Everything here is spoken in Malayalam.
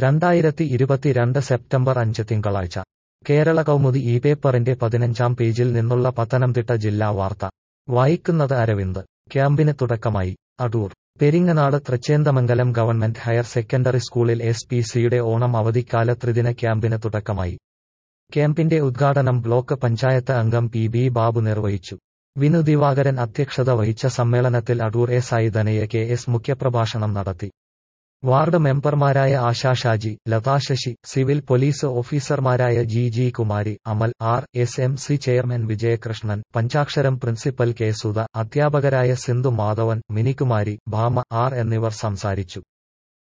രണ്ടായിരത്തി ഇരുപത്തിരണ്ട് സെപ്റ്റംബർ അഞ്ച് തിങ്കളാഴ്ച കേരള കൗമുദി ഈ പേപ്പറിന്റെ പതിനഞ്ചാം പേജിൽ നിന്നുള്ള പത്തനംതിട്ട ജില്ലാ വാർത്ത വായിക്കുന്നത് അരവിന്ദ് ക്യാമ്പിന് തുടക്കമായി Adoor Peringanad Thrichenthamangalam government higher secondary സ്കൂളിൽ എസ് പി സിയുടെ ഓണം അവധിക്കാല ത്രിദിന ക്യാമ്പിന് തുടക്കമായി ക്യാമ്പിന്റെ ഉദ്ഘാടനം ബ്ലോക്ക് പഞ്ചായത്ത് അംഗം പി ബി ബാബു നിർവഹിച്ചു വിനു ദിവാകരൻ അധ്യക്ഷത വഹിച്ച സമ്മേളനത്തിൽ Adoor S I Dhanaya K S മുഖ്യപ്രഭാഷണം നടത്തി വാർഡ് മെമ്പർമാരായ ആശാ ഷാജി ലതാ ശശി സിവിൽ പോലീസ് ഓഫീസർമാരായ G G Kumari Amal R S M C chairman Vijayakrishnan Panchaksharam principal K Sudha അധ്യാപകരായ സിന്ധു മാധവൻ മിനികുമാരി ഭാമ ആർ എന്നിവർ സംസാരിച്ചു